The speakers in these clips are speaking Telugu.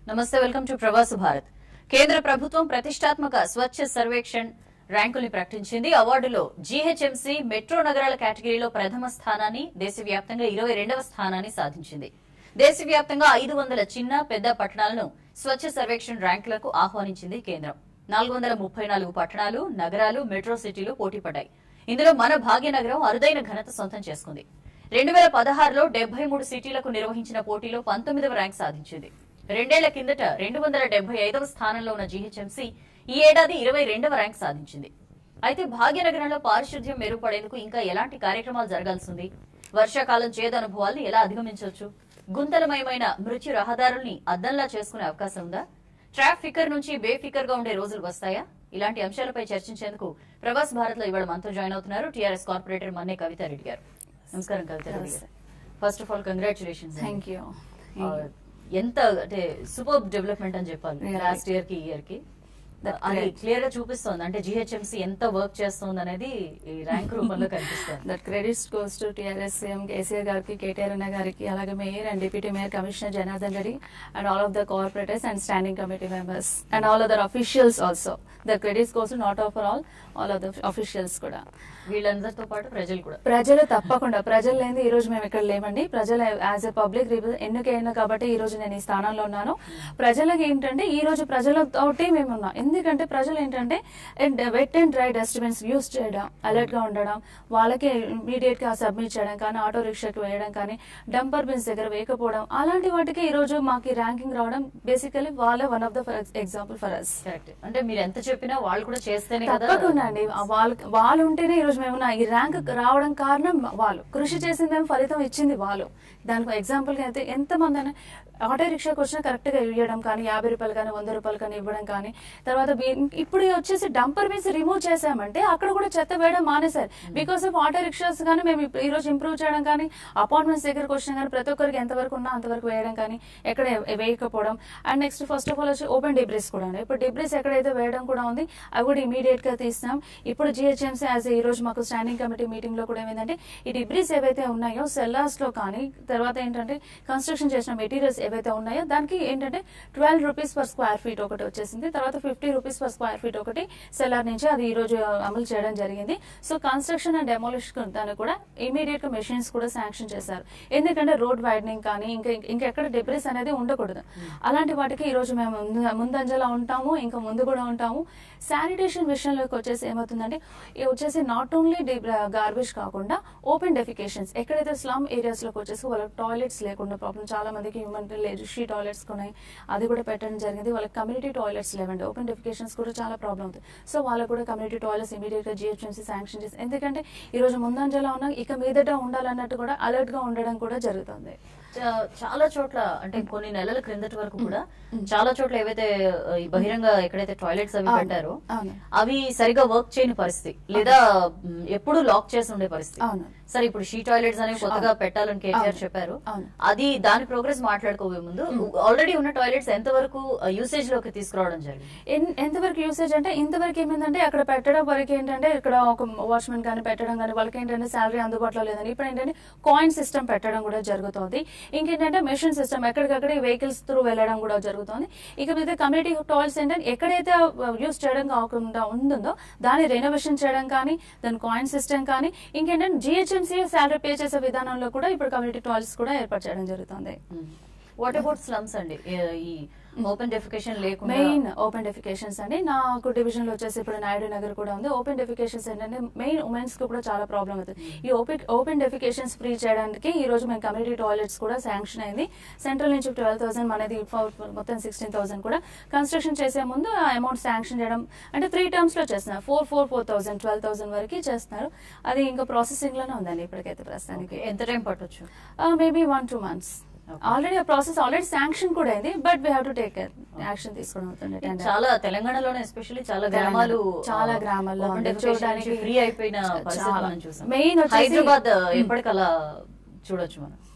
నమస్తే వెల్కమ్ టు ప్రవాస భారత్ కేంద్ర ప్రభుత్వం ప్రతిష్టాత్మక స్వచ్ఛ సర్వేక్షణ్ ర్యాంకుల్ని ప్రకటించింది అవార్డులో జీహెచ్ఎంసీ మెట్రో నగరాల కేటగిరీలో ప్రథమ స్థానాన్ని దేశవ్యాప్తంగా ఇరవై రెండవ స్థానాన్ని సాధించింది దేశవ్యాప్తంగా ఐదు వందల చిన్న పెద్ద పట్టణాలను స్వచ్ఛ సర్వేక్షణ్ ర్యాంకులకు ఆహ్వానించింది కేంద్రం నాలుగు వందల ముప్పై నాలుగు పట్టణాలు నగరాలు మెట్రో సిటీలు పోటీ పడ్డాయి ఇందులో మన భాగ్యనగరం అరుదైన ఘనత సొంతం చేసుకుంది రెండు వేల పదహారులో డెబ్బై మూడు సిటీలకు నిర్వహించిన పోటీలో పంతొమ్మిదవ ర్యాంక్ సాధించింది రెండేళ్ల కిందట రెండు వందల డెబ్బై ఐదవ స్థానంలో ఉన్న జీహెచ్ఎంసీ ఈ ఏడాది ఇరవై రెండవ ర్యాంక్ సాధించింది అయితే భాగ్యనగరంలో పారిశుద్ధ్యం మెరుగుపడేందుకు ఇంకా ఎలాంటి కార్యక్రమాలు జరగాల్సి ఉంది వర్షాకాలం చేదు అనుభవాల్ని ఎలా అధిగమించవచ్చు గుంతలమయమైన మృత్యు రహదారుల్ని అద్దంలా చేసుకునే అవకాశం ఉందా ట్రాఫ్ ఫికర్ నుంచి బేఫికర్ గా ఉండే రోజులు వస్తాయా ఇలాంటి అంశాలపై చర్చించేందుకు ప్రవాస్ భారత్ లో ఇవాళ మనతో జాయిన్ అవుతున్నారు టీఆర్ఎస్ కార్పొరేటర్ మన్నే కవితారెడ్డి గారు నమస్కారం కవితారెడ్డి గారు first of all congratulations thank you ఎంత అంటే సూపర్ డెవలప్మెంట్ అని చెప్పాలి Really. లాస్ట్ ఇయర్ కి ఇయర్ కి That's అది great. క్లియర్ గా చూపిస్తోంది అంటే జిహెచ్ఎంసీ ఎంత వర్క్ చేస్తోంది అనేది ఈ ర్యాంక్ రూపంలో కనిపిస్తుంది that credits goes to TRS CM KCR గారికి కేటీఆర్ అన్న గారికి అలాగే mayor and deputy mayor commissioner Janardhan Reddy and all of the corporators and standing committee members and all other officials also the credits goes not of all all of the officials కూడా వీళ్ళందరితో పాటు ప్రజలు కూడా ప్రజలు తప్పకుండా ప్రజలు లేని ఈ రోజు మేము ఇక్కడ లేమండి ప్రజలు యాజ్ ఎ పబ్లిక్ ఎన్నికైనా కాబట్టి ఈ రోజు నేను ఈ స్థానంలో ఉన్నాను ప్రజలకి ఏంటంటే ఈ రోజు ప్రజలతోటి మేము ఉన్నాం ఎందుకంటే ప్రజలు ఏంటంటే wet and dry dustbins use చేయడం అలర్ట్ గా ఉండడం వాళ్ళకి ఇమీడియట్ గా సబ్మిట్ చేయడం కానీ ఆటో రిక్షాకి వేయడం కానీ డంపర్ బిన్స్ దగ్గర వేయకపోవడం అలాంటి వాటికి ఈ రోజు మాకు ర్యాంకింగ్ రావడం బేసికలీ వాళ్ళ one of the example for us correct అంటే మీరు ఎంత చెప్పినా వాళ్ళు కూడా చేస్తేనే కదా తప్పకుండా అండి వాళ్ళు వాళ్ళు ఉంటేనే ఈ రోజు మేము ఈ ర్యాంక్ రావడం కారణం వాళ్ళు కృషి చేసిందేమో ఫలితం ఇచ్చింది వాళ్ళు దానికి ఎగ్జాంపుల్ గా అయితే ఎంత మంది అయినా ఆటో రిక్షాకి వచ్చినా కరెక్ట్ గా ఇవ్వడం కానీ యాభై రూపాయలు కానీ వంద రూపాయలు కానీ ఇవ్వడం కానీ తర్వాత బీ- ఇప్పుడు వచ్చేసి డంపర్ మీన్స్ రిమూవ్ చేసామంటే అక్కడ కూడా చెత్త వేయడం మానేశారు బికాస్ ఆఫ్ ఆటో రిక్షాస్ కానీ మేము ఇప్పుడు ఈ రోజు ఇంప్రూవ్ చేయడం కానీ అపార్ట్మెంట్స్ దగ్గరకు వచ్చినా కానీ ప్రతి ఒక్కరికి ఎంతవరకు ఉన్నా అంతవరకు వేయడం కానీ ఎక్కడ వేయకపోవడం and next first of all వచ్చి ఓపెన్ డిబ్రిస్ కూడా ఉన్నాయి ఇప్పుడు డిబ్రిస్ ఎక్కడైతే వేయడం కూడా ఉంది అవి కూడా ఇమీడియట్ గా తీస్తాం ఇప్పుడు జిహెచ్ఎంసీ యాజ్ ఈ రోజు మాకు స్టాండింగ్ కమిటీ మీటింగ్ లో కూడా ఏమైందంటే ఈ డిబ్రిస్ ఏవైతే ఉన్నాయో సెల్లార్స్ లో కానీ తర్వాత ఏంటంటే కన్స్ట్రక్షన్ చేసిన మెటీరియల్స్ ఏవైతే ఉన్నాయో దానికి ఏంటంటే twelve rupees per square feet ఒకటి వచ్చేసింది తర్వాత fifty rupees per square feet ఒకటి సెల్లార్ నుంచి అది ఈ రోజు అమలు చేయడం జరిగింది సో కన్స్ట్రక్షన్ అండ్ డెమోలిషన్ దానికి కూడా ఇమీడియట్ గా మెషిన్స్ కూడా శాంక్షన్ చేశారు ఎందుకంటే రోడ్ వైడనింగ్ కానీ ఇంకా ఇంకెక్కడ డిబ్రిస్ అనేది ఉండకూడదు అలాంటి వాటికి ఈ రోజు మేము ముందు- ముందంజలో ఉంటాము ఇంకా ముందు కూడా ఉంటాము శానిటేషన్ విషయంలోకి వచ్చేసి ఏమవుతుందంటే ఇది వచ్చేసి నాట్ ఓన్లీ గార్బేజ్ కాకుండా ఓపెన్ డెఫికేషన్స్ ఎక్కడైతే స్లమ్ ఏరియాస్ లోకి వచ్చేసి వాళ్ళకి టాయిలెట్స్ లేకుండా ప్రాబ్లం చాలా మందికి హ్యూమన్ షీ టాయిలెట్స్ ఉన్నాయి అది కూడా పెట్టడం జరిగింది వాళ్ళకి కమ్యూనిటీ టాయిలెట్స్ లేవండి ఓపెన్ డెఫికేషన్స్ కూడా చాలా ప్రాబ్లం అవుతుంది సో వాళ్ళకు కూడా కమ్యూనిటీ టాయిలెట్స్ ఇమీడియట్ గా జిహెచ్ఎంసీ శాంక్షన్ చేసి ఎందుకంటే ఈ రోజు ముందంజలో ఉన్న ఇక మీదట ఉండాలన్నట్టు కూడా అలర్ట్ గా ఉండడం కూడా జరుగుతుంది చా- చాలా చోట్ల అంటే కొన్ని నెలల క్రిందటి వరకు కూడా చాలా చోట్ల ఏవైతే ఆ, ఈ బహిరంగ ఎక్కడైతే టాయిలెట్స్ అవి అవును. పెట్టారో అవును. అవి సరిగా వర్క్ చేయని పరిస్థితి లేదా మ్, ఎప్పుడు లాక్ చేసి ఉండే పరిస్థితి అవును. సరే ఇప్పుడు షీ టాయిలెట్స్ అనేవి కొత్తగా అవును. పెట్టాలని కేటీఆర్ అవును. చెప్పారు అవును. అది దాని ప్రోగ్రెస్ మాట్లాడుకోబోయే ముందు ఆల్రెడీ ఉన్న టాయిలెట్స్ ఎంత వరకు యూసేజ్ లోకి తీసుకురావడం జరిగింది ఎన్- ఎంతవరకు యూసేజ్ అంటే ఇంతవరకు ఏమైందంటే అక్కడ పెట్టడం వరకు ఏంటంటే ఇక్కడ ఒక వాచ్మెన్ కానీ పెట్టడం కానీ వాళ్ళకి ఏంటంటే శాలరీ అందుబాటులో లేదని ఇప్పుడు ఏంటంటే కాయిన్ సిస్టమ్ పెట్టడం కూడా జరుగుతుంది ఇంకేంటంటే మెషిన్ సిస్టమ్ ఎక్కడికక్కడ వెహికల్స్ త్రూ వెళ్ళడం కూడా జరుగుతుంది ఇక మీద కమ్యూనిటీ టాయిల్స్ ఏంటంటే ఎక్కడైతే యూస్ చేయడం కాకుండా ఉంటుందో దాన్ని రెనోవేషన్ చేయడం కానీ దాని కాయిన్ సిస్టమ్ కానీ ఇంకేంటంటే జిహెచ్ఎంసీ శాలరీ పే చేసే విధానంలో కూడా ఇప్పుడు కమ్యూనిటీ టాయిల్స్ కూడా ఏర్పాటు చేయడం జరుగుతుంది వాట్ అబౌట్ స్లమ్స్ అండి ఏ- ఈ ఓపెన్ డెఫికేషన్ లేకుండా మెయిన్ ఓపెన్ డెఫికేషన్స్ అండి నాకు డివిజన్ లో వచ్చేసి ఇప్పుడు నాయుడు నగర్ కూడా ఉంది ఓపెన్ డెఫికేషన్స్ ఏంటంటే మెయిన్ ఉమెన్స్ కు కూడా చాలా ప్రాబ్లం అవుతుంది ఈ ఓపెన్ ఓపెన్ డెఫికేషన్స్ ఫ్రీ చేయడానికి ఈ రోజు మేము కమ్యూనిటీ టాయిలెట్స్ కూడా శాంక్షన్ అయింది సెంట్రల్ నుంచి ట్వెల్వ్ థౌసండ్ మనది for- for మొత్తం సిక్స్టీన్ థౌసండ్ కూడా కన్స్ట్రక్షన్ చేసే ముందు ఆ అమౌంట్ శాంక్షన్ చేయడం అంటే త్రీ టర్మ్స్ లో చేస్తున్నారు four four four thousand twelve thousand వరకు చేస్తున్నారు అది ఇంకా ప్రాసెసింగ్ లోనే ఉందండి ఇప్పటికైతే ప్రస్తుతానికి ఎంత టైం పట్టొచ్చు maybe one two months Okay. Already ఆ ప్రాసెస్ ఆల్రెడీ శాంక్షన్ కూడా అయింది but we have to take action తీసుకోవడం అవుతుంది ఇది చాలా తెలంగాణలోనే ఎస్పెషల్లీ చాలా గ్రామాలు చాలా గ్రామాల్లో ఉంది. చూడడానికి ఫ్రీ అయిపోయిన పరిస్థితి చాలా. మనం చూసాం Main వచ్చేసి- హైదరాబాద్ ఎప్పటికలా చూడొచ్చు మనం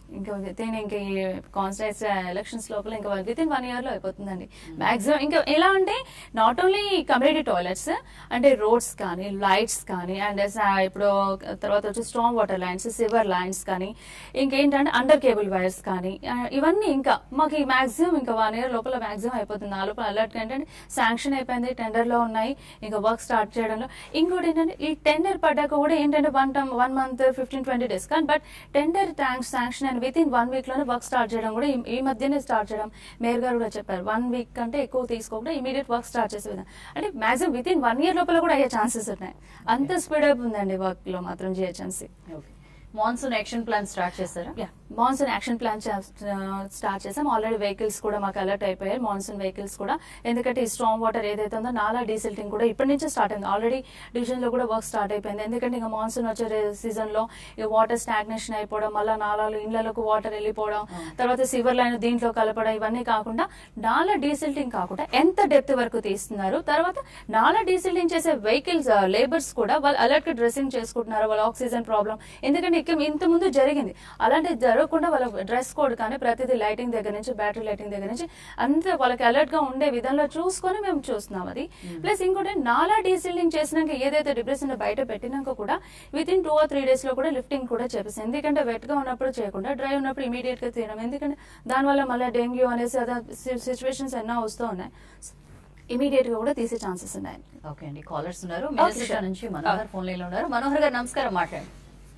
ఇంకా విత్ ఇన్ ఇంకా ఈ కాన్స్టెన్స్ ఎలక్షన్స్ లోపల ఇంకా విత్ ఇన్ వన్ ఇయర్ లో అయిపోతుందండి మాక్సిమం ఇంకా ఎలా అంటే నాట్ ఓన్లీ కమ్యూనిటీ టాయిలెట్స్ అంటే రోడ్స్ కానీ లైట్స్ కానీ అండ్ ఇప్పుడు తర్వాత వచ్చి strong water lines sewer lines కానీ ఇంకేంటంటే అండర్ కేబుల్ వైర్స్ కానీ ఆ, ఇవన్నీ ఇంకా మాకు ఈ మాక్సిమం ఇంకా వన్ ఇయర్ లోపల మాక్సిమం అయిపోతుంది ఆ లోపల అలర్ట్ ఏంటంటే శాంక్షన్ అయిపోయింది టెండర్ లో ఉన్నాయి ఇంకా వర్క్ స్టార్ట్ చేయడంలో ఇంకోటి ఏంటంటే ఈ టెండర్ పడ్డాక కూడా ఏంటంటే one time one month fifteen twenty days కానీ బట్ టెండర్ ట్యాంక్స్ శాంక్షన్ అయిన విత్ ఇన్ వన్ వీక్ లోనే వర్క్ స్టార్ట్ చేయడం కూడా ఈ- ఈ మధ్యనే స్టార్ట్ చేయడం మేయర్ గారు కూడా చెప్పారు వన్ వీక్ కంటే ఎక్కువ తీసుకోకుండా ఇమీడియట్ వర్క్ స్టార్ట్ చేసే విధంగా అంటే maximum within one year లోపల కూడా అయ్యే ఛాన్సెస్ ఉన్నాయి అంత స్పీడ్ అప్ ఉందండి వర్క్ లో మాత్రం GHMC okay monsoon action plan start చేస్తారా yeah monsoon action plan start చేసాం ఆల్రెడీ వెహికల్స్ కూడా మాకు అలర్ట్ అయిపోయాయి మాన్సూన్ వెహికల్స్ కూడా ఎందుకంటే ఈ స్ట్రాంగ్ వాటర్ ఏదైతే ఉందో నాలా డీసిల్టింగ్ కూడా ఇప్పటి నుంచే స్టార్ట్ అయింది ఆల్రెడీ డివిజన్ లో కూడా వర్క్ స్టార్ట్ అయిపోయింది ఎందుకంటే ఇంకా మాన్సూన్ వచ్చే సీజన్ లో ఈ వాటర్ స్టాగ్నేషన్ అయిపోవడం మళ్ళీ నాలాలు ఇండ్లకు వాటర్ వెళ్ళిపోవడం తర్వాత సివర్ లైన్ దీంట్లో కలపడం ఇవన్నీ కాకుండా నాలా డీసిల్టింగ్ కాకుండా ఎంత డెప్త్ వరకు తీస్తున్నారు తర్వాత నాలా డీసిల్టింగ్ చేసే వెహికల్స్ లేబర్స్ కూడా వాళ్ళు అలర్ట్ గా డ్రెస్సింగ్ చేసుకుంటున్నారు వాళ్ళ ఆక్సిజన్ ప్రాబ్లం ఎందుకంటే ఇక్కడ ఇంత ముందు జరిగింది అలాంటిది జరగకుండా వాళ్ళ డ్రెస్ కోడ్ కానీ ప్రతిదీ లైటింగ్ దగ్గర నుంచి బ్యాటరీ లైటింగ్ దగ్గర నుంచి అంత వాళ్ళకి అలర్ట్ గా ఉండే విధంలో చూసుకొని మేము చూస్తున్నాం అది ప్లస్ ఇంకోటి నాలా డీసిల్డింగ్ చేసినాక ఏదైతే డిప్రెషన్ బయట పెట్టినాక కూడా within two or three days లో కూడా లిఫ్టింగ్ కూడా చేపిస్తాం ఎందుకంటే వెట్ గా ఉన్నప్పుడు చేయకుండా డ్రై ఉన్నప్పుడు ఇమీడియట్ గా తీయడం ఎందుకంటే దానివల్ల మళ్ళీ డెంగ్యూ అనేసి అదే సిచ్యువేషన్స్ ఎన్నో వస్తూ ఉన్నాయి ఇమీడియట్ గా కూడా తీసే ఛాన్సెస్ ఉన్నాయి ఓకే అండి కాలర్స్ ఉన్నారు Okay, మినిస్టర్ sure. నుంచి మనోహర్ ఫోన్ లైన్ లో ఉన్నారు మనోహర్ గారు నమస్కారం మాట్లాడండి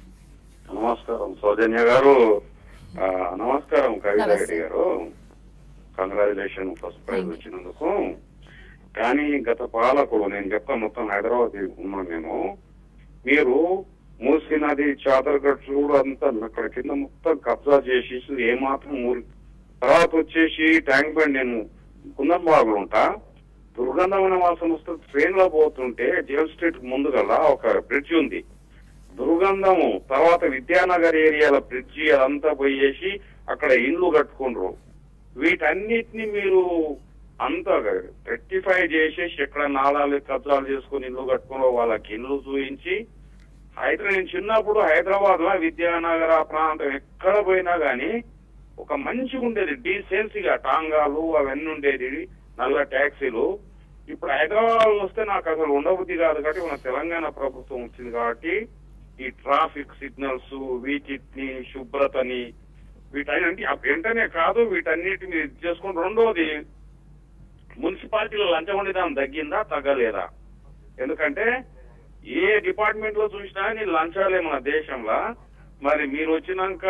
నమస్కారం సౌజన్య గారు ఆ, నమస్కారం కవిత నమస్తే. రెడ్డి గారు congratulation first prize Thank you. వచ్చినందుకు కానీ గత పాలకుడు నేను చెప్తా మొత్తం హైదరాబాద్ ఉన్నాను నేను మీరు మూసీ నది చాదర్గఢ్ చూడు అంతా అక్కడ కింద మొత్తం కబ్జా చేసేసి ఏమాత్రం ఊరి తర్వాత వచ్చేసి ట్యాంక్ బండ్ నేను కుందంబాగులు ఉంటా దుర్గంధమైన వాసన వస్తే ట్రైన్ లో పోతుంటే జేల్ స్ట్రీట్ ముందు గల ఒక బ్రిడ్జ్ ఉంది దుర్గంధము తర్వాత విద్యానగర్ ఏరియాల బ్రిడ్జి అదంతా పోయేసి అక్కడ ఇండ్లు కట్టుకుండ్రు వీటన్నిటిని మీరు అంత రెక్టిఫై చేసేసి ఎక్కడ నాళాలు కబ్జాలు చేసుకుని ఇల్లు కట్టుకుని వాళ్ళకి ఇల్లు చూపించి హైదరాబాద్ నేను చిన్నప్పుడు హైదరాబాద్ లో విద్యానగర్ ఆ ప్రాంతం ఎక్కడ పోయినా గానీ ఒక మంచిగా ఉండేది డీసెన్సీగా టాంగాలు అవన్నీ ఉండేది నల్ల ట్యాక్సీలు ఇప్పుడు హైదరాబాద్ వస్తే నాకు అసలు ఉండబుద్ధి కాదు కాబట్టి మన తెలంగాణ ప్రభుత్వం వచ్చింది కాబట్టి ఈ ట్రాఫిక్ సిగ్నల్స్ వీటిని శుభ్రతని వీటన్నిటి ఆ వెంటనే కాదు వీటన్నిటి మీరు ఇది చేసుకుని రెండోది మున్సిపాలిటీలో లంచం ఉండేదాన్ని తగ్గిందా తగ్గలేదా ఎందుకంటే ఏ డిపార్ట్మెంట్ లో చూసినా నీ లంచాలే మన దేశంలో మరి మీరు వచ్చినాక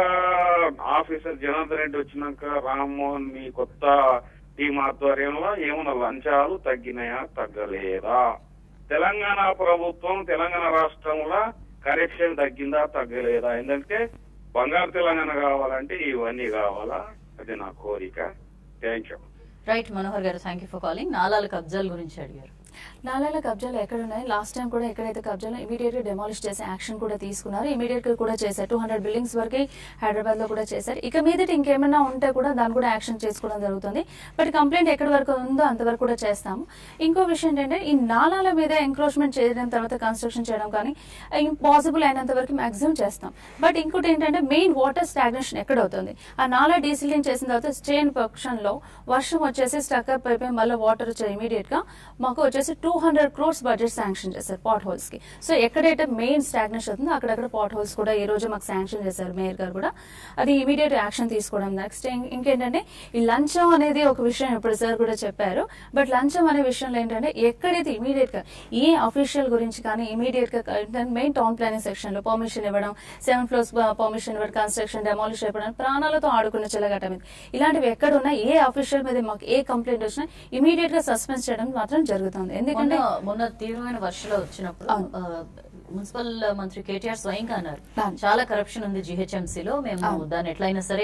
ఆఫీసర్ జనార్దన్ రెడ్డి వచ్చినాక రామ్మోహన్ మీ కొత్త టీం ఆధ్వర్యంలో ఏమన్నా లంచాలు తగ్గినాయా తగ్గలేదా తెలంగాణ ప్రభుత్వం తెలంగాణ రాష్ట్రంలో కరెక్షన్ తగ్గిందా తగ్గలేదా ఎందుకంటే బంగారు తెలంగాణ కావాలంటే ఇవన్నీ కావాలా అది నా కోరిక థ్యాంక్ యూ రైట్ మనోహర్ గారు థ్యాంక్ యూ ఫర్ కాలింగ్ నాలాల కబ్జాల గురించి అడిగారు నాలాల కబ్జాలు ఎక్కడ ఉన్నాయి లాస్ట్ టైం కూడా ఎక్కడైతే కబ్జాలు ఇమీడియట్ గా డెమాలిష్ చేసే యాక్షన్ కూడా తీసుకున్నారు ఇమీడియట్ గా కూడా చేశారు టూ హండ్రెడ్ బిల్డింగ్స్ వరకు హైదరాబాద్ లో కూడా చేశారు ఇక మీదట ఇంకేమైనా ఉంటే కూడా దాన్ని కూడా యాక్షన్ చేసుకోవడం జరుగుతుంది బట్ కంప్లైంట్ ఎక్కడి వరకు ఉందో అంతవరకు కూడా చేస్తాము ఇంకో విషయం ఏంటంటే ఈ నాలాల మీద ఎంక్రోచ్మెంట్ చేయడం తర్వాత కన్స్ట్రక్షన్ చేయడం కానీ ఇంపాసిబుల్ అయినంత వరకు మాక్సిమం చేస్తాం బట్ ఇంకోటి ఏంటంటే మెయిన్ వాటర్ స్టాగ్నేషన్ ఎక్కడ అవుతుంది ఆ నాలా డీసిలింగ్ చేసిన తర్వాత స్టేన్ పక్షంలో వర్షం వచ్చేసి స్టక్అప్ అయిపోయి మళ్ళీ వాటర్ వచ్చే ఇమీడియట్ గా మాకు వచ్చేసి two hundred crores budget sanction చేశారు పాట్ హోల్స్ కి సో ఎక్కడైతే మెయిన్ స్టాగ్నేషన్ అవుతుందో అక్కడక్కడ పాట్ హోల్స్ కూడా ఈ రోజు మాకు శాంక్షన్ చేశారు మేయర్ గారు కూడా అది ఇమీడియట్ యాక్షన్ తీసుకోవడం నెక్స్ట్ ఇంకేంటంటే ఈ లంచం అనేది ఒక విషయం ఇప్పుడు సార్ కూడా చెప్పారు బట్ లంచం అనే విషయంలో ఏంటంటే ఎక్కడైతే ఇమీడియట్ గా ఏ అఫీషియల్ గురించి కానీ ఇమీడియట్ గా మెయిన్ టౌన్ ప్లానింగ్ సెక్షన్ లో పర్మిషన్ ఇవ్వడం సెవెన్ ఫ్లోర్స్ పర్మిషన్ ఇవ్వడం కన్స్ట్రక్షన్ డెమాలిష్ అయిపోవడం ప్రాణాలతో ఆడుకున్న చిలగట మీద ఇలాంటివి ఎక్కడ ఉన్నా ఏ అఫీషియల్ మీద మాకు ఏ కంప్లైంట్ వచ్చినా ఇమీడియట్ గా సస్పెండ్ చేయడం మాత్రం జరుగుతుంది ఎందుకంటే మొన్న మొన్న తీవ్రమైన వర్షాలు వచ్చినప్పుడు అవును. ఆ, మున్సిపల్ మంత్రి కేటీఆర్ స్వయంగా అన్నారు అవును. చాలా కరప్షన్ ఉంది GHMC లో మేము అవును. దాన్ని ఎట్లయినా సరే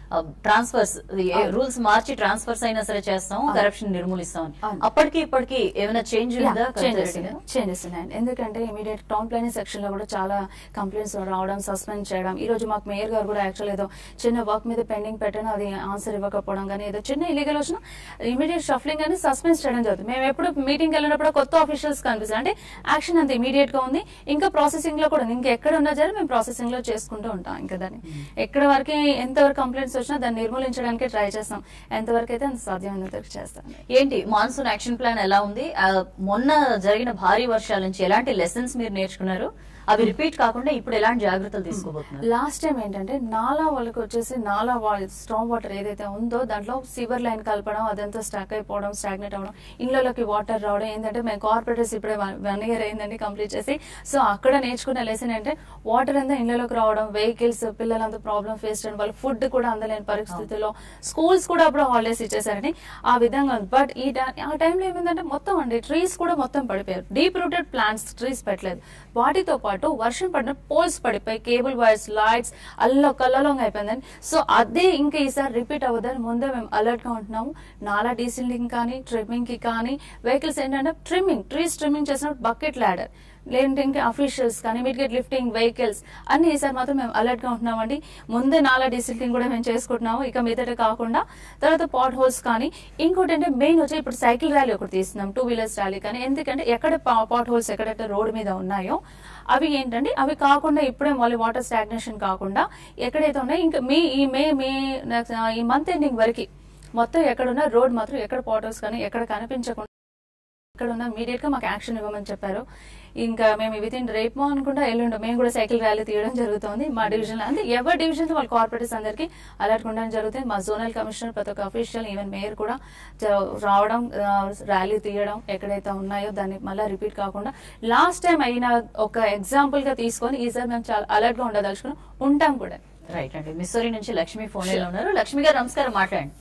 ట్రాన్స్ఫర్స్ రూల్స్ మార్చి ట్రాన్స్ఫర్స్ అయినా సరే చేస్తాం కరప్షన్ నిర్మూలిస్తాం అని. అవును. అప్పటికి ఇప్పటికి ఏమైనా చేంజ్ ఉందా చేంజెస్ కల్చర్ గా? చేంజెస్ ఉన్నాయండి ఎందుకంటే ఇమీడియట్ టౌన్ ప్లానింగ్ సెక్షన్ లో కూడా చాలా కంప్లైంట్స్ రావడం సస్పెండ్ చేయడం ఈ రోజు మాకు మేయర్ గారు కూడా యాక్చువల్ ఏదో చిన్న వర్క్ మీద పెండింగ్ పెట్టడం అది ఆన్సర్ ఇవ్వకపోవడం కానీ ఏదో చిన్న ఇలీగల్ వచ్చినా ఇమీడియట్ షఫ్లింగ్ అని సస్పెండ్ చేయడం జరుగుతుంది మేము ఎప్పుడు మీటింగ్ వెళ్ళినప్పుడు కొత్త ఆఫీషియల్స్ కనిపిస్తుంది అంటే యాక్షన్ అంత ఇమీడియట్ గా ఉంది ఇంకా ప్రాసెసింగ్ లో కూడా ఉంది ఇంకా ఎక్కడ ఉన్నా సరే మేము ప్రాసెసింగ్ లో చేసుకుంటూ ఉంటాం ఇంకా దాన్ని ఎక్కడ వరకు ఎంతవరకు కంప్లైంట్స్ వచ్చినా దాన్ని నిర్మూలించడానికి ట్రై చేస్తాం ఎంతవరకు అయితే అంత సాధ్యమైనంత వరకు చేస్తాం ఏంటి మాన్సూన్ యాక్షన్ ప్లాన్ ఎలా ఉంది ఆ, మొన్న జరిగిన భారీ వర్షాల నుంచి ఎలాంటి లెసన్స్ మీరు నేర్చుకున్నారు అవి రిపీట్ కాకుండా ఇప్పుడు ఎలాంటి జాగ్రత్తలు తీసుకోబోతున్నారు లాస్ట్ టైం ఏంటంటే నాలా వాళ్ళకి వచ్చేసి నాలా స్ట్రాంగ్ వాటర్ ఏదైతే ఉందో దాంట్లో సివర్ లైన్ కలపడం అదంతా స్టాక్ అయిపోవడం స్టాగ్నెట్ అవ్వడం ఇళ్ళలోకి వాటర్ రావడం ఏంటంటే మేము కార్పొరేటర్స్ ఇప్పుడే వన్ ఇయర్ అయిందండి కంప్లీట్ చేసి సో అక్కడ నేర్చుకున్న లెసన్ అంటే వాటర్ అంతా ఇళ్ళలోకి రావడం వెహికల్స్ పిల్లలంతా ప్రాబ్లం ఫేస్ చేయడం వాళ్ళ ఫుడ్ కూడా అందలేని పరిస్థితుల్లో స్కూల్స్ కూడా అప్పుడు హాలిడేస్ ఇచ్చేసారని ఆ విధంగా ఉంది బట్ ఈ టై- ఆ టైంలో ఏమైందంటే మొత్తం అండి ట్రీస్ కూడా మొత్తం పడిపోయారు డీప్ రూటెడ్ ప్లాంట్స్ ట్రీస్ పెట్టలేదు వాటితో పాటు వర్షం పడిన పోల్స్ పడిపోయి కేబుల్ వైర్స్ లైట్స్ అల్లో కల్లలో అయిపోయిందని సో అదే ఇంకా ఈసారి రిపీట్ అవ్వదని ముందే మేము అలర్ట్ గా ఉంటున్నాము నాలా డీసిలింగ్ కానీ ట్రిమ్మింగ్ కి కానీ వెహికల్స్ ఏంటంటే ట్రిమ్మింగ్ ట్రీస్ ట్రిమ్మింగ్ చేసినప్పుడు బకెట్ ల్యాడర్ లేదంటే ఇంకా అఫీషియల్స్ కానీ ఇమీడియట్ లిఫ్టింగ్ వెహికల్స్ అన్ని ఈసారి మాత్రం మేము అలర్ట్ గా ఉంటున్నామండి ముందే నాలా డిసిప్లిన్ కూడా మేము చేసుకుంటున్నాము ఇక మీదట కాకుండా తర్వాత పాట్ హోల్స్ కానీ ఇంకోటి అంటే మెయిన్ వచ్చి ఇప్పుడు సైకిల్ ర్యాలీ ఒకటి తీస్తున్నాం టూ వీలర్స్ ర్యాలీ కానీ ఎందుకంటే ఎక్కడ పాట్ హోల్స్ ఎక్కడైతే రోడ్ మీద ఉన్నాయో అవి ఏంటంటే అవి కాకుండా ఇప్పుడే మళ్ళీ వాటర్ స్టాగ్నేషన్ కాకుండా ఎక్కడైతే ఉన్నాయో ఇంకా మీ ఈ మే మే next, ఆ, ఈ మంత్ ఎండింగ్ వరకు మొత్తం ఎక్కడున్న రోడ్ మాత్రం ఎక్కడ పాట్ హోల్స్ కానీ ఎక్కడ కనిపించకుండా ఇక్కడ ఉన్న ఇమీడియట్ గా మాకు యాక్షన్ ఇవ్వమని చెప్పారు ఇంకా మేము విత్ ఇన్ రేపు అనుకుంటా ఎల్లుండో మేము కూడా సైకిల్ ర్యాలీ తీయడం జరుగుతుంది మా డివిజన్ లో అంటే ఎవరి డివిజన్ వాళ్ళ కార్పొరేటర్స్ అందరికి అలర్ట్ ఉండడం జరుగుతుంది మా జోనల్ కమిషనర్ ప్రతి ఒక్క అఫీషియల్ ఈవెన్ మేయర్ కూడా జ- రావడం ర్యాలీ తీయడం ఎక్కడైతే ఉన్నాయో దాన్ని మళ్ళీ రిపీట్ కాకుండా లాస్ట్ టైం అయిన ఒక ఎగ్జాంపుల్ గా తీసుకొని ఈసారి మేము చాలా అలర్ట్ గా ఉండదలుచుకుని ఉంటాం కూడా రైట్ అండి మిస్సోరీ నుంచి లక్ష్మి ఫోన్ లో ఉన్నారు లక్ష్మి గారు నమస్కారం మాట్లాడండి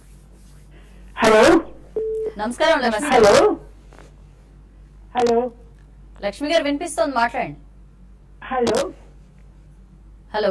హలో నమస్కారం లక్ష్మి గారు హలో హలో లక్ష్మి గారు వినిపిస్తోంది మాట్లాడండి హలో హలో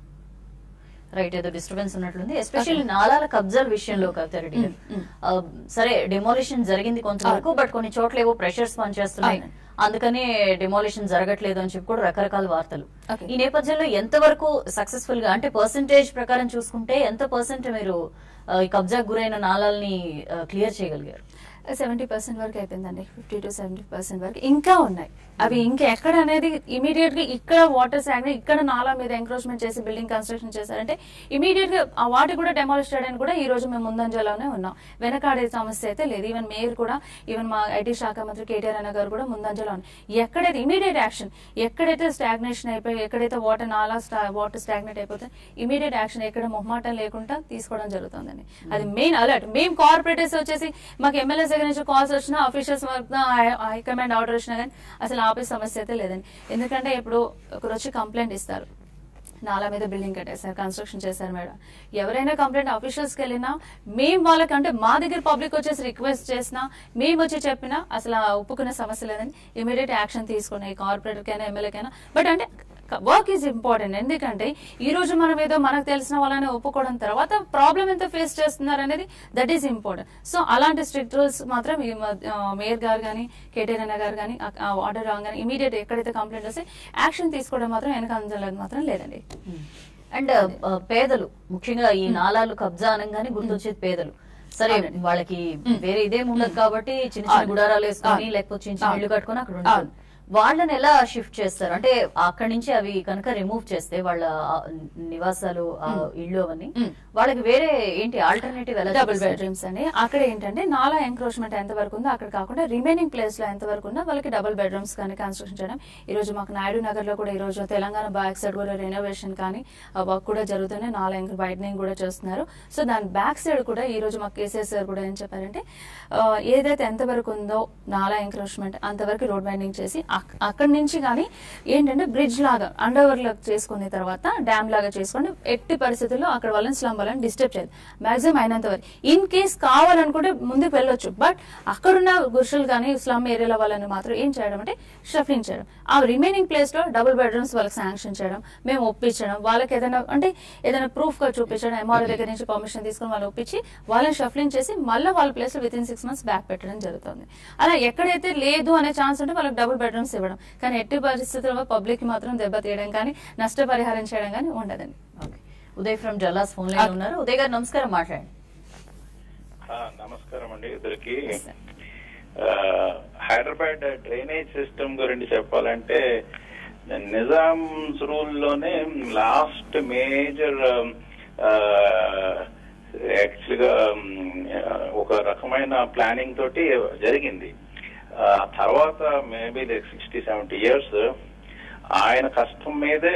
రైట్ ఏదో డిస్టర్బెన్స్ ఉన్నట్లుంది ఎస్పెషల్లీ నాలాల కబ్జాల విషయంలో కవితారెడ్డి గారు ఆ, సరే డెమోలిషన్ జరిగింది కొంతవరకు బట్ కొన్ని చోట్ల ఏవో ప్రెషర్స్ పనిచేస్తున్నాయి అవును. అందుకనే డెమోలిషన్ జరగట్లేదు అని చెప్పి కూడా రకరకాల వార్తలు Okay. ఈ నేపథ్యంలో ఎంతవరకు సక్సెస్ఫుల్ గా అంటే పర్సంటేజ్ ప్రకారం చూసుకుంటే ఎంత పర్సెంట్ మీరు ఆ, ఈ కబ్జా గురైన నాళాలని క్లియర్ చేయగలిగారు సెవెంటీ పర్సెంట్ వరకు అయిపోయిందండి ఫిఫ్టీ టు సెవెంటీ పర్సెంట్ వరకు ఇంకా ఉన్నాయి అవి ఇంకా ఎక్కడ అనేది ఇమీడియట్ గా ఇక్కడ వాటర్ సాగ్ని ఇక్కడ నాలా మీద ఎంక్రోచ్మెంట్ చేసి బిల్డింగ్ కన్స్ట్రక్షన్ చేశారంటే ఇమీడియట్ గా ఆ వాటి కూడా డెమాలిష్ చేయడానికి కూడా ఈ రోజు మేము ముందంజలోనే ఉన్నాం వెనకాడే సమస్య అయితే లేదు ఈవెన్ మేయర్ కూడా ఈవెన్ మా ఐటీ శాఖ మంత్రి కేటీఆర్ అన్న గారు కూడా ముందంజలో ఉన్నారు ఎక్కడైతే ఇమీడియట్ యాక్షన్ ఎక్కడైతే స్టాగ్నేషన్ అయిపోయి ఎక్కడైతే వాటర్ నాలా వాటర్ స్టాగ్నేట్ అయిపోతే ఇమీడియట్ యాక్షన్ ఎక్కడ మొహమాటం లేకుండా తీసుకోవడం జరుగుతుందండి అది మెయిన్ అలర్ట్ మేము కార్పొరేటర్స్ వచ్చేసి మాకు ఎమ్మెల్యేస్ దగ్గర నుంచి కాల్స్ వచ్చినా ఆఫీషియల్స్ హైకమాండ్ ఆర్డర్ వచ్చినా కానీ అసలు ఆపే సమస్య అయితే లేదండి ఎందుకంటే ఇప్పుడు ఒకరు వచ్చి కంప్లైంట్ ఇస్తారు నాలా మీద బిల్డింగ్ కట్టేశారు కన్స్ట్రక్షన్ చేశారు మేడం ఎవరైనా కంప్లైంట్ ఆఫీషియల్స్కి వెళ్ళినా మేము వాళ్ళకంటే మా దగ్గర పబ్లిక్ వచ్చేసి రిక్వెస్ట్ చేసినా మేము వచ్చి చెప్పినా అసలు ఆ ఒప్పుకునే సమస్య లేదని ఇమీడియట్ యాక్షన్ తీసుకున్నాయి కార్పొరేటర్కైనా ఎమ్మెల్యేకైనా బట్ అంటే వర్క్ ఈజ్ ఇంపార్టెంట్ ఎందుకంటే ఈ రోజు మనం ఏదో మనకు తెలిసిన వాళ్ళని ఒప్పుకోవడం తర్వాత ప్రాబ్లం ఎంత ఫేస్ చేస్తున్నారు అనేది దట్ ఈస్ ఇంపార్టెంట్ సో అలాంటి స్ట్రిక్ట్ రూల్స్ మాత్రం ఈ మధ్య- ఆ, మేయర్ గారు కానీ కేటీఆర్ అన్న గారు కానీ ఆర్డర్ రాగానే ఇమీడియట్ ఎక్కడైతే కంప్లైంట్ వస్తే యాక్షన్ తీసుకోవడం మాత్రం వెనక అంజలేదు మాత్రం లేదండి అండ్ పేదలు ముఖ్యంగా ఈ నాలాలు కబ్జా అనగానే గుర్తొచ్చేది పేదలు సరే అవునండి. వాళ్ళకి వేరే ఇదేం ఉండదు కాబట్టి చిన్న చిన్న అవును. గుడారాలు వేసుకొని అవును. లేకపోతే చిన్న చిన్న అవును. ఇల్లు కట్టుకొని అక్కడ ఉంటుంది వాళ్ళని ఎలా షిఫ్ట్ చేస్తారు అంటే అక్కడి నుంచి అవి కనుక రిమూవ్ చేస్తే వాళ్ళ ఆ, నివాసాలు ఆ ఇల్లు అవన్నీ మ్మ్. వాళ్ళకి వేరే ఏంటి ఆల్టర్నేటివ్ ఎలా డబుల్ చూపిస్తారు? బెడ్రూమ్స్ అండి అక్కడ ఏంటంటే నాలా ఎంక్రోచ్మెంట్ ఎంత వరకు ఉందో అక్కడ కాకుండా రిమైనింగ్ ప్లేస్ లో ఎంత వరకు ఉందో వాళ్ళకి డబుల్ బెడ్రూమ్స్ కానీ కన్స్ట్రక్షన్ చేయడం ఈ రోజు మాకు నాయుడు నగర్ లో కూడా ఈ రోజు తెలంగాణ బ్యాక్ సైడ్ కూడా రెనోవేషన్ కానీ వర్క్ కూడా జరుగుతున్నాయి నాలా ఎంక్ వైడనింగ్ కూడా చేస్తున్నారు సో దాని బ్యాక్ సైడ్ కూడా ఈ రోజు మాకు కేసీఆర్ సార్ కూడా ఏం చెప్పారంటే ఆ, ఏదైతే ఎంత వరకు ఉందో నాలా ఎంక్రోచ్మెంట్ అంతవరకు రోడ్ వైండింగ్ చేసి అక్- అక్కడి నుంచి కానీ ఏంటంటే బ్రిడ్జ్ లాగా అండర్ లాగా చేసుకున్న తర్వాత డ్యామ్ లాగా చేసుకొని ఎట్టి పరిస్థితుల్లో అక్కడ వాళ్ళని స్లమ్ వాళ్ళని డిస్టర్బ్ చేయదు మాక్సిమం అయినంత వరకు ఇన్ కేస్ కావాలనుకుంటే ముందుకు వెళ్ళొచ్చు బట్ అక్కడున్న గురుషులు కానీ స్లమ్ ఏరియాలో వాళ్ళని మాత్రం ఏం చేయడం అంటే షఫలింగ్ చేయడం ఆ రిమైనింగ్ ప్లేస్ లో డబుల్ బెడ్రూమ్స్ వాళ్ళకి శాంక్షన్ చేయడం మేము ఒప్పించడం వాళ్ళకి ఏదైనా అంటే ఏదైనా ప్రూఫ్ గా చూపించడం ఎంఆర్ఓ దగ్గర నుంచి పర్మిషన్ తీసుకుని వాళ్ళు ఒప్పించి వాళ్ళని షఫలింగ్ చేసి మళ్ళీ వాళ్ళ ప్లేస్ లో within six months back పెట్టడం జరుగుతుంది అలా ఎక్కడైతే లేదు అనే ఛాన్స్ ఉంటే వాళ్ళకి డబుల్ బెడ్రూమ్స్ ఇవ్వడం కానీ ఎట్టి పరిస్థితుల్లో పబ్లిక్ మాత్రం దెబ్బతీయడం కానీ నష్టపరిహారం చేయడం కానీ ఉండదండి okay Uday from Dallas phone line ఉన్నారు ఉదయ్ గారు నమస్కారం మాట్లాడండి ఆ, నమస్కారం అండి ఇద్దరికి Yes, sir. Hyderabad drainage system గురించి చెప్పాలంటే నిజామ్స్ రూల్ లోనే లాస్ట్ మేజర్ యాక్చువల్ గా ఒక రకమైన ప్లానింగ్ తోటి జరిగింది ఆ తర్వాత మేబీ సిక్స్టీ సెవెంటీ ఇయర్స్ ఆయన కష్టం మీదే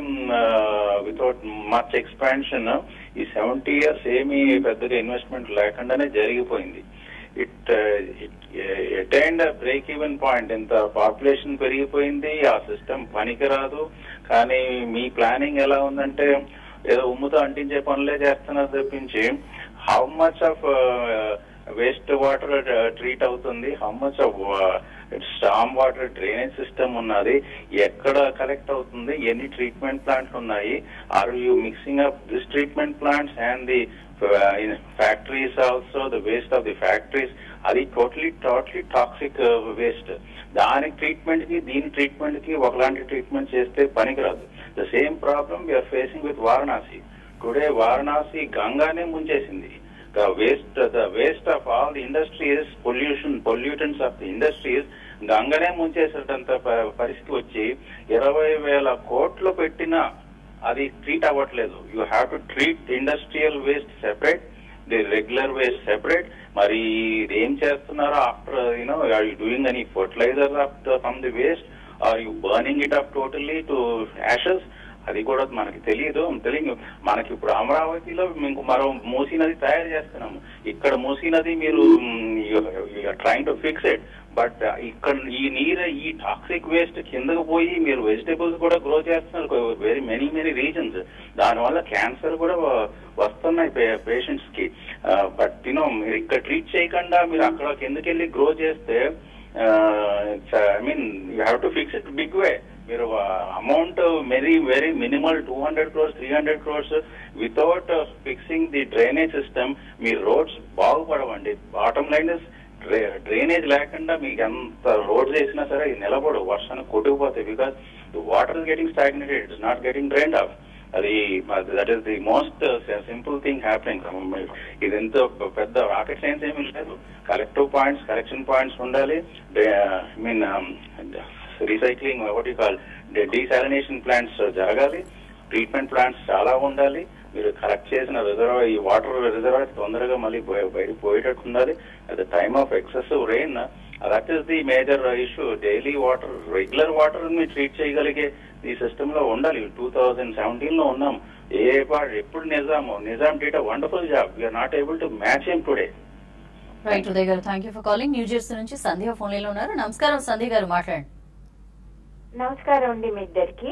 వితౌట్ మచ్ ఎక్స్పాన్షన్ ఈ సెవెంటీ ఇయర్స్ ఏమీ పెద్దగా ఇన్వెస్ట్మెంట్ లేకుండానే జరిగిపోయింది it attained break even point ఇంత పాపులేషన్ పెరిగిపోయింది ఆ సిస్టమ్ పనికిరాదు కానీ మీ ప్లానింగ్ ఎలా ఉందంటే ఏదో ఉమ్ముతో అంటించే పనులే చేస్తున్నారు తప్పించి how much of waste water treat అవుతుంది how much of storm water drainage system ఉన్నది ఎక్కడ కలెక్ట్ అవుతుంది ఎన్ని ట్రీట్మెంట్ ప్లాంట్స్ ఉన్నాయి are you mixing up this treatment plants and the factories also the waste of the factories అది టోటలీ టోటలీ టాక్సిక్ వేస్ట్ దాని ట్రీట్మెంట్ కి దీని ట్రీట్మెంట్ కి ఒకలాంటి ట్రీట్మెంట్ చేస్తే పనికిరాదు the same problem we're facing with Varanasi today Varanasi గంగానే ముంచేసింది the waste the waste of all the industries pollution pollutants of the industries గంగనే ముంచేసేటంత ప- పరిస్థితి వచ్చి ఇరవై వేల కోట్లు పెట్టినా అది ట్రీట్ అవ్వట్లేదు you have to treat industrial waste separate the regular waste separate మరి ఇది ఏం చేస్తున్నారో after you know are you doing any fertilizer from the waste are you burning it up totally to ashes అది కూడా మనకి తెలియదు తెలియదు మనకి ఇప్పుడు అమరావతిలో మీకు మరో మూసీ నది తయారు చేస్తున్నాము ఇక్కడ మూసీ నది మీరు trying to fix it but ఇక్కడ ఈ నీరు ఈ టాక్సిక్ వేస్ట్ కిందకు పోయి మీరు వెజిటేబుల్స్ కూడా గ్రో చేస్తున్నారు వెరీ మెనీ మెనీ రీజన్స్ దానివల్ల క్యాన్సర్ కూడా వ- వస్తున్నాయి పేషెంట్స్ కి బట్ యూనో మీరు ఇక్కడ ట్రీట్ చేయకుండా మీరు అక్కడ కిందకి వెళ్ళి గ్రో చేస్తే I mean you have to fix it big way మీరు amount very very minimal two hundred crores three hundred crores without fixing the drainage system మీ రోడ్స్ బాగుపడవండి బాటమ్ లైన్ ఇస్ డ్రైనేజ్ లేకుండా మీకు ఎంత రోడ్స్ వేసినా సరే ఇది నిలబడు వర్షానికి కొట్టుకుపోతాయి because the water is getting stagnated it's not getting drained off అది that is the most simple thing happening ఇది ఎంతో పెద్ద రాకెట్ సైన్స్ ఏమీ లేదు కలెక్టివ్ పాయింట్స్ కలెక్షన్ పాయింట్స్ ఉండాలి I mean recycling what you call desalination plants జరగాలి ట్రీట్మెంట్ ప్లాంట్స్ చాలా ఉండాలి మీరు కలెక్ట్ చేసిన రిజర్వ్ ఈ వాటర్ రిజర్వ్ తొందరగా మళ్ళీ బయ- బయటకు పోయేటట్టు ఉండాలి at the time of excessive rain that is the major issue daily water regular water ని ట్రీట్ చేయగలిగే ఈ సిస్టమ్ లో ఉండాలి టూ థౌజండ్ సెవెంటీన్ లో ఉన్నాం ఏ పాడు ఎప్పుడు నిజాము Nizam data wonderful job we're not able to match him today right Uday garu thank you for calling New Jersey నుంచి సంధ్య ఫోన్ లైన్ లో ఉన్నారు నమస్కారం సంధ్య గారు మాట్లాడండి నమస్కారం అండి మీ ఇద్దరికి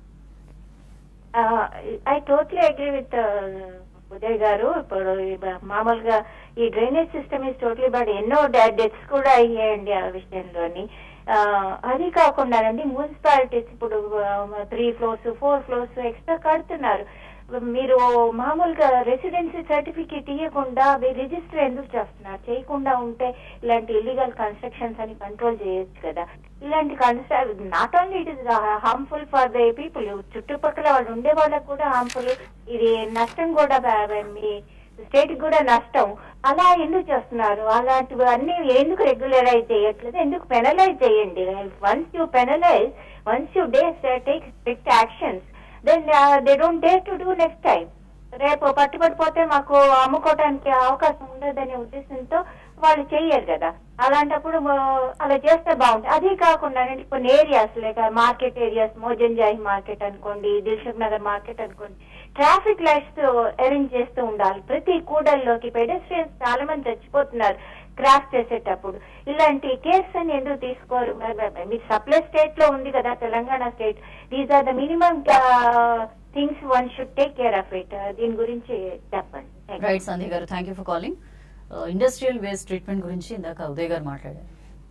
I totally agree with Uday garu ఇప్పుడు ఈ బ- మామూలుగా ఈ drainage system is totally but ఎన్నో డెత్స్ కూడా అయ్యాయండి ఆ విషయంలోని ఆ, అది కాకుండానండి మున్సిపాలిటీస్ ఇప్పుడు three floors four floors extra కడుతున్నారు మీరు మామూలుగా రెసిడెన్సీ సర్టిఫికేట్ ఇవ్వకుండా అవి రిజిస్టర్ ఎందుకు చేస్తున్నారు చేయకుండా ఉంటే ఇలాంటి ఇల్లీగల్ కన్స్ట్రక్షన్స్ అని కంట్రోల్ చేయొచ్చు కదా ఇలాంటి construct not only it is harmful for the people చుట్టుపక్కల వాళ్ళు ఉండే వాళ్ళకు కూడా హార్మ్ఫుల్ ఇది నష్టం కూడా బ- మీ స్టేట్ కూడా నష్టం అలా ఎందుకు చేస్తున్నారు అలాంటివి అన్ని ఎందుకు రెగ్యులరైజ్ చేయట్లేదు ఎందుకు పెనలైజ్ చేయండి once you penalize once you they take strict actions then they don't dare to do next time రేపు పట్టుబడిపోతే మాకు అమ్ముకోవడానికి అవకాశం ఉండదనే ఉద్దేశంతో వాళ్ళు చెయ్యరు కదా అలాంటప్పుడు ఆ, అలా చేస్తే బాగుంటుంది అదే కాకుండా కొన్ని ఏరియాస్ లేక మార్కెట్ ఏరియాస్ మోజంజాయి మార్కెట్ అనుకోండి దిల్సుఖ్ నగర్ మార్కెట్ అనుకోండి ట్రాఫిక్ లైట్స్ అరేంజ్ చేస్తూ ఉండాలి ప్రతి కూడల్లోకి పెడెస్ట్రియన్స్ చాలా మంది చచ్చిపోతున్నారు క్రాఫ్ట్ చేసేటప్పుడు ఇలాంటి కేర్స్ అని ఎందుకు తీసుకోరు మరి- మరి- మీరు సప్లై స్టేట్ లో ఉంది కదా Telangana state these are the minimum things one should take care of it దీని గురించి చెప్పండి Thank you. Right Sandhya garu thank you for calling industrial waste treatment గురించి ఇందాక ఉదయ్ గారు మాట్లాడారు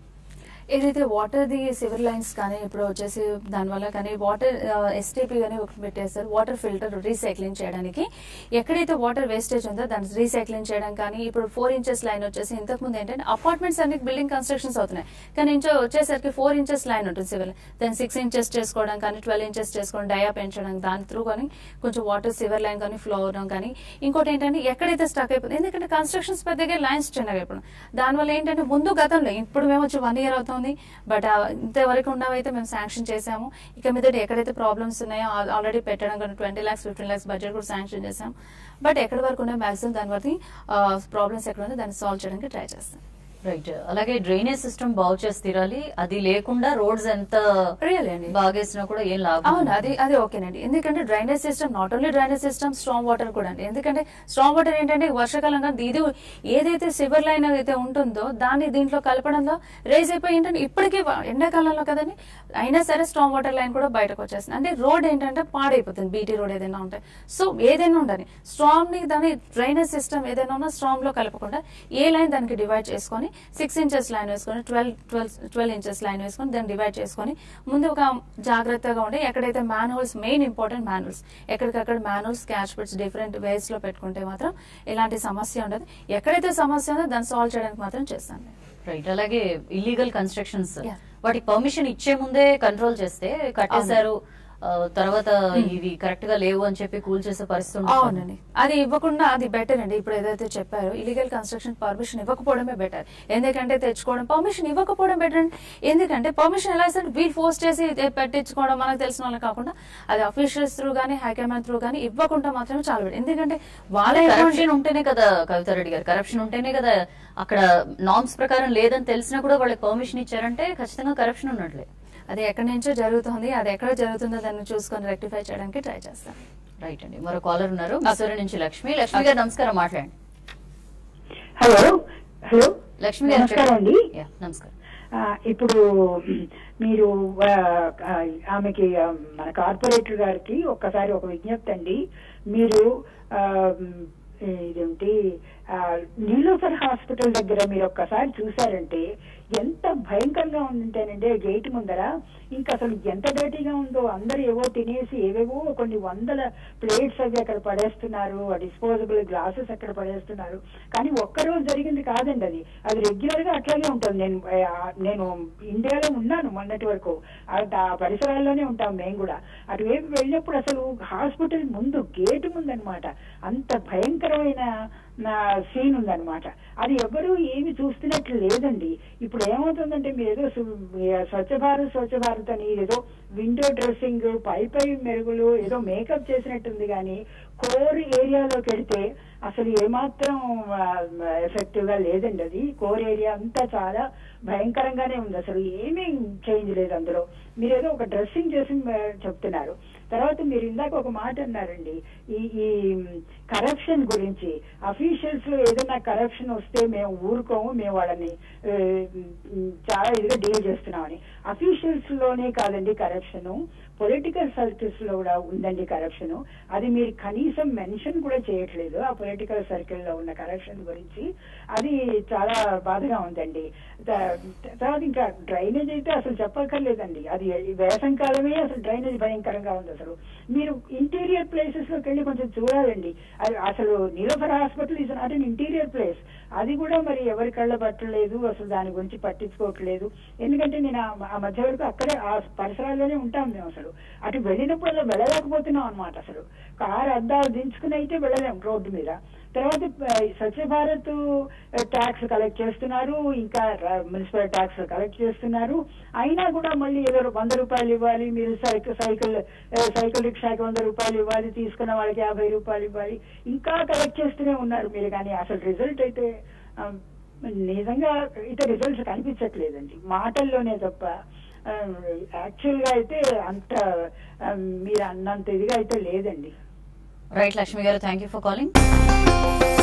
ఏదైతే వాటర్ ది సివిల్ లైన్స్ కానీ ఇప్పుడు వచ్చేసి దానివల్ల కానీ వాటర్ ఎస్టీపీ కానీ ఒకటి పెట్టేస్తారు వాటర్ ఫిల్టర్ రీసైక్లింగ్ చేయడానికి ఎక్కడైతే వాటర్ వేస్టేజ్ ఉందో దాన్ని రీసైక్లింగ్ చేయడం కానీ ఇప్పుడు ఫోర్ ఇంచెస్ లైన్ వచ్చేసి ఇంతకుముందు ఏంటంటే అపార్ట్మెంట్స్ అన్ని బిల్డింగ్ కన్స్ట్రక్షన్స్ అవుతున్నాయి కానీ ఇంచో వచ్చేసరికి ఫోర్ ఇంచెస్ లైన్ ఉంటుంది సివిల్ దాన్ని సిక్స్ ఇంచెస్ చేసుకోవడం కానీ ట్వెల్వ్ ఇంచెస్ చేసుకోవడం డయా పెంచడం దాని త్రూ కానీ కొంచెం వాటర్ సివర్ లైన్ కానీ ఫ్లో అవడం కానీ ఇంకోటి ఏంటంటే ఎక్కడైతే స్టక్ అయిపోతుంది ఎందుకంటే కన్స్ట్రక్షన్స్ పెద్దగా లైన్స్ చిన్నగా అయిపోవడం దానివల్ల ఏంటంటే ముందు గతంలో ఇప్పుడు మేము వచ్చి వన్ ఇయర్ అవుతుంది బట్ ఇంతవరకు ఉన్నవైతే మేము శాంక్షన్ చేసాము ఇక మీద ఎక్కడైతే ప్రాబ్లమ్స్ ఉన్నాయో ఆల్రెడీ పెట్టడం కానీ twenty lakhs fifteen lakhs budget కూడా శాంక్షన్ చేసాం బట్ ఎక్కడి వరకు ఉన్నాయో మ్యాక్సిమం దాని వరకు ప్రాబ్లమ్స్ ఎక్కడ ఉందో దాన్ని సాల్వ్ చేయడానికి ట్రై చేస్తాం రైట్ అలాగే డ్రైనేజ్ సిస్టమ్ బాగు చేసి తీరాలి అది లేకుండా రోడ్స్ ఎంత Really అండి. బాగేసినా కూడా ఏం లాభం అవును అది అది ఓకేనండి ఎందుకంటే drainage system not only drainage system strong water కూడా అండి ఎందుకంటే స్ట్రాంగ్ వాటర్ ఏంటంటే వర్షాకాలం కానీ ఇది ఏదైతే సివర్ లైన్ అయితే ఉంటుందో దాన్ని దీంట్లో కలపడంలో రేజ్ అయిపోయి ఏంటంటే ఇప్పటికీ వ- ఎండాకాలంలో కదండి అయినా సరే స్ట్రాంగ్ వాటర్ లైన్ కూడా బయటకు వచ్చేస్తుంది అంటే రోడ్ ఏంటంటే పాడైపోతుంది బీటీ రోడ్ ఏదైనా ఉంటాయి సో ఏదైనా ఉండాలి స్ట్రాంగ్ ని దాని డ్రైనేజ్ సిస్టమ్ ఏదైనా ఉన్నా స్ట్రాంగ్ లో కలపకుండా ఏ లైన్ దానికి డివైడ్ చేసుకొని సిక్స్ ఇంచెస్ లైన్ వేసుకొని twelve twelve twelve inches line వేసుకొని దాన్ని డివైడ్ చేసుకొని ముందు ఒక జాగ్రత్తగా ఉండి ఎక్కడైతే manholes main important manholes ఎక్కడికక్కడ manholes catch pits different ways లో పెట్టుకుంటే మాత్రం ఎలాంటి సమస్య ఉండదు ఎక్కడైతే సమస్య ఉందో దాన్ని సాల్వ్ చేయడానికి మాత్రం చేస్తాను రైట్ అలాగే ఇల్లీగల్ కన్స్ట్రక్షన్స్ Yeah. వాటికి పర్మిషన్ ఇచ్చే ముందే కంట్రోల్ చేస్తే కట్టేశారు ఆ, తర్వాత ఇవి కరెక్ట్ గా లేవు అని చెప్పి కూల్ చేసే పరిస్థితి ఉంటుంది. అవునండి అది ఇవ్వకుండా అది బెటర్ అండి ఇప్పుడు ఏదైతే చెప్పారో ఇలీగల్ కన్స్ట్రక్షన్ పర్మిషన్ ఇవ్వకపోవడమే బెటర్ ఎందుకంటే తెచ్చుకోవడం పర్మిషన్ ఇవ్వకపోవడం బెటర్ అండి ఎందుకంటే పర్మిషన్ ఎలా ఇస్తారు వీళ్ళు ఫోర్స్ చేసి ఇది పెట్టించుకోవడం మనకు తెలిసిన వాళ్ళు కాకుండా అది అఫీషియల్స్ త్రూ కానీ హైకమాండ్ త్రూ కానీ ఇవ్వకుండా మాత్రమే చాలా better. ఎందుకంటే వాళ్ళ కరప్షన్ ఉంటేనే కదా కవితారెడ్డి గారు కరప్షన్ ఉంటేనే కదా అక్కడ నామ్స్ ప్రకారం లేదని తెలిసినా కూడా వాళ్ళకి పర్మిషన్ ఇచ్చారంటే ఖచ్చితంగా కరప్షన్ ఉన్నట్లే అది ఎక్కడి నుంచో జరుగుతుంది అది ఎక్కడ జరుగుతుందో దాన్ని చూసుకొని రెక్టిఫై చేయడానికి ట్రై చేస్తాం రైట్ అండి మరో కాలర్ ఉన్నారు మిసూరి నుంచి లక్ష్మి లక్ష్మి గారు నమస్కారం మాట్లాడండి హలో హలో లక్ష్మి గారు నమస్కారం అండి యా, నమస్కారం ఆ, ఇప్పుడు మీరు ఆ, ఆ, ఆమెకి ఆ, మన కార్పొరేటర్ గారికి ఒక్కసారి ఒక విజ్ఞప్తి అండి మీరు ఆ, ఇదేంటి ఆ, నీలోఫర్ హాస్పిటల్ దగ్గర మీరు ఒక్కసారి చూసారంటే ఎంత భయంకరంగా ఉందంటేనంటే గేట్ ముందర ఇంకా అసలు ఎంత డర్టీగా ఉందో అందరూ ఏవో తినేసి ఏవేవో కొన్ని వందల ప్లేట్స్ అవి అక్కడ పడేస్తున్నారు డిస్పోజబుల్ గ్లాసెస్ అక్కడ పడేస్తున్నారు కానీ ఒక్కరోజు జరిగింది కాదండి అది అది రెగ్యులర్ గా అట్లాగే ఉంటుంది నేను ఆ, నేను ఇండియాలో ఉన్నాను మొన్నటి వరకు ఆ ఆ పరిసరాల్లోనే ఉంటాం మేము కూడా అటువైపు వెళ్ళినప్పుడు అసలు హాస్పిటల్ ముందు గేటు ముందన్నమాట అంత భయంకరమైన నా సీన్ ఉందన్నమాట అది ఎవరు ఏమి చూస్తున్నట్లు లేదండి ఇప్పుడు ఏమవుతుందంటే మీరు ఏదో సు- స్వచ్ఛ భారత్ స్వచ్ఛ భారత్ అని ఏదో విండో డ్రెస్సింగ్ పై పై మెరుగులు ఏదో మేకప్ చేసినట్టుంది కానీ కోర్ ఏరియాలోకి వెడితే అసలు ఏమాత్రం ఎఫెక్టివ్ గా లేదండి అది కోర్ ఏరియా అంతా చాలా భయంకరంగానే ఉంది అసలు ఏమీ చేంజ్ లేదు అందులో మీరు ఏదో ఒక డ్రెస్సింగ్ చేసి ఆ, చెప్తున్నారు తర్వాత మీరు ఇందాక ఒక మాట అన్నారండి ఈ ఈ కరప్షన్ గురించి అఫీషియల్స్ లో ఏదైనా కరప్షన్ వస్తే మేము ఊరుకోము మేము వాళ్ళని ఆ, చాలా ఇదిగా డీల్ చేస్తున్నామని అఫీషియల్స్ లోనే కాదండి కరప్షన్ పొలిటికల్ సర్కిల్స్ లో కూడా ఉందండి కరప్షన్ అది మీరు కనీసం మెన్షన్ కూడా చేయట్లేదు ఆ పొలిటికల్ సర్కిల్ లో ఉన్న కరప్షన్ గురించి అది చాలా బాధగా ఉందండి త- తర్వాత ఇంకా డ్రైనేజ్ అయితే అసలు చెప్పక్కర్లేదండి అది వేసం కాలమే అసలు డ్రైనేజ్ భయంకరంగా ఉంది అసలు మీరు ఇంటీరియర్ ప్లేసెస్ లోకి వెళ్ళి కొంచెం చూడాలండి అది అసలు Niloufer hospital is not an interior place అది కూడా మరి ఎవరి కళ్ళ పట్టలేదు అసలు దాని గురించి పట్టించుకోవట్లేదు ఎందుకంటే నేను ఆ- ఆ మధ్య వరకు అక్కడే ఆ పరిసరాల్లోనే ఉంటాం మేము అసలు అటు వెళ్ళినప్పుడు అలా వెళ్ళలేకపోతున్నాం అనమాట అసలు కారు అద్దాలు దించుకుని అయితే వెళ్ళలేం రోడ్డు మీద తర్వాత ఆ, స్వచ్ఛ భారత్ ట్యాక్స్ కలెక్ట్ చేస్తున్నారు ఇంకా ర- మున్సిపల్ ట్యాక్స్ కలెక్ట్ చేస్తున్నారు అయినా కూడా మళ్ళీ ఏదో వంద రూపాయలు ఇవ్వాలి మీరు సైకిల్ సైకిల్ ఆ, సైకిల్ రిక్షాకి వంద రూపాయలు ఇవ్వాలి తీసుకున్న వాళ్ళకి యాభై రూపాయలు ఇవ్వాలి ఇంకా కలెక్ట్ చేస్తూనే ఉన్నారు మీరు కానీ అసలు రిజల్ట్ అయితే ఆ, నిజంగా అయితే రిజల్ట్స్ కనిపించట్లేదండి మాటల్లోనే తప్ప యాక్చువల్ గా అయితే అంత ఆ, మీరు అన్నంత ఇదిగా అయితే లేదండి రైట్ లక్ష్మి గారు థ్యాంక్ యూ ఫర్ కాలింగ్